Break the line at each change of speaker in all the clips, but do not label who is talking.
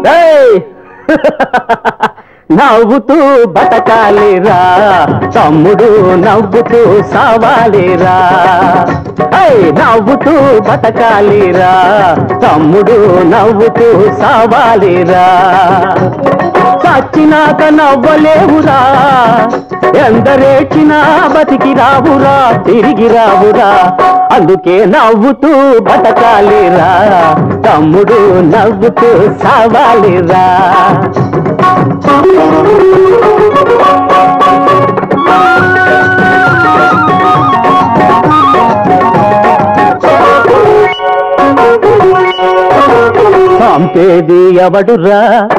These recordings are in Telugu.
ఏయ్! నవ్వుతూ బతకాలిరా తమ్ముడు నవ్వుతూ సావాలిరా ఏయ్! నవ్వుతూ బతకాలిరా తమ్ముడు నవ్వుతూ సావాలిరా చచ్చినాక నవ్వలేవురా ఎందరేచినా బతికి రావురా తిరిగి రావురా అందుకే నవ్వుతూ బతకాలిరా తమ్ముడు నవ్వుతూ సావాలిరా చంపేది ఎవడురా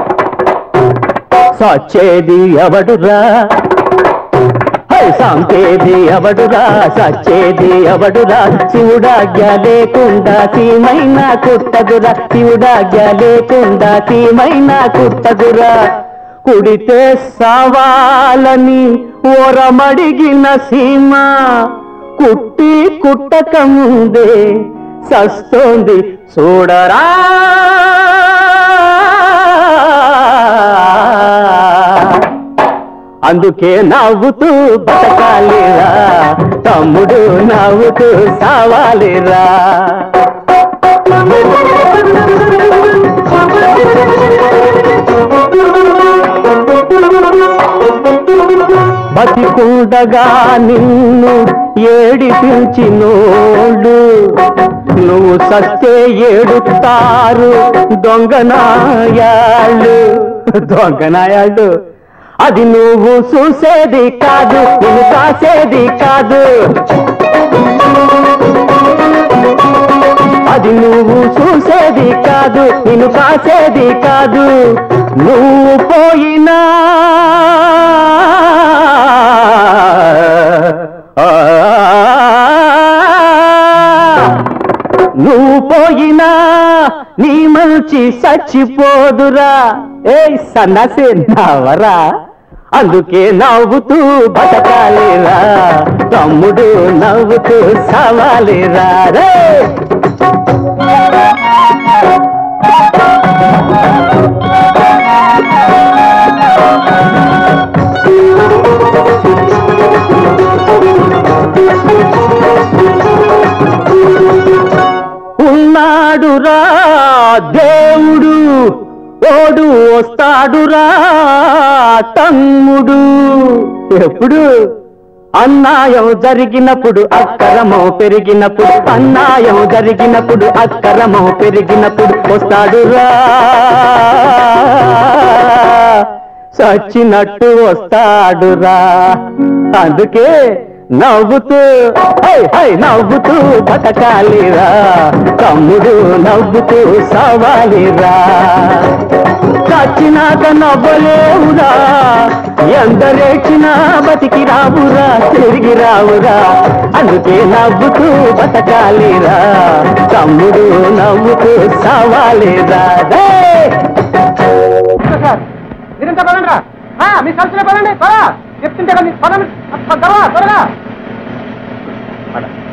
సచ్చేది ఎవడురా హై, చంపేది ఎవడురా సచ్చేది ఎవడురా శివుడాజ్ఞ లేకుండా సీమైన కుట్టదురా శివుడాజ్ఞ లేకుండా సీమైన కుట్టదురా కుడితే సావాలని ఓరమడిగిన సీమ కుట్టి కుట్టక ముందే సస్తోంది చూడరా అందుకే నవ్వుతూ బతకాలిరా తమ్ముడు నవ్వుతూ సావాలిరా బతికుండగా నిన్ను ఏడిపించినోళ్ళు నువ్వు సస్తే ఏడుతారు దొంగనాయాళ్ళు దొంగనాయాళ్ళు అది నువ్వు చూసేది కాదు నువ్వు కాసేది కాదు అది నువ్వు చూసేది కాదు నిన్ను కాసేది కాదు నువ్వు పోయినా నువ్వు పోయినా నీ మంచి చచ్చిపోదురా ఏ సన్నసే నవరా అందుకే నవ్వుతూ బతకాలిరా తమ్ముడు నవ్వుతూ సవాలిరా రే ఉన్నాడురా దేవుడు ఓడు వస్తాడురా తమ్ముడు ఎప్పుడు అన్యాయం జరిగినప్పుడు అక్కరమో పెరిగినప్పుడు అన్యాయం జరిగినప్పుడు అక్కరమో పెరిగినప్పుడు వస్తాడురా చచ్చినట్టు వస్తాడురా అందుకే నవ్వుతూ హై హై నవ్వుతూ బతకాలిరా తమ్ముడు నవ్వుతూ సవాలిరా చచ్చినాక నవ్వలేవురా ఎందరేచినా బతికి రావురా తిరిగి రావురా అందుకే నవ్వుతూ బతకాలిరా తమ్ముడు నవ్వుతూ సవాలిరా రే
మీరింత పదండి రా ఆ, మీ కలిసిన పదండి పదా చెప్తుంటే కదా మీరు పదండి త్వరగా త్వరగా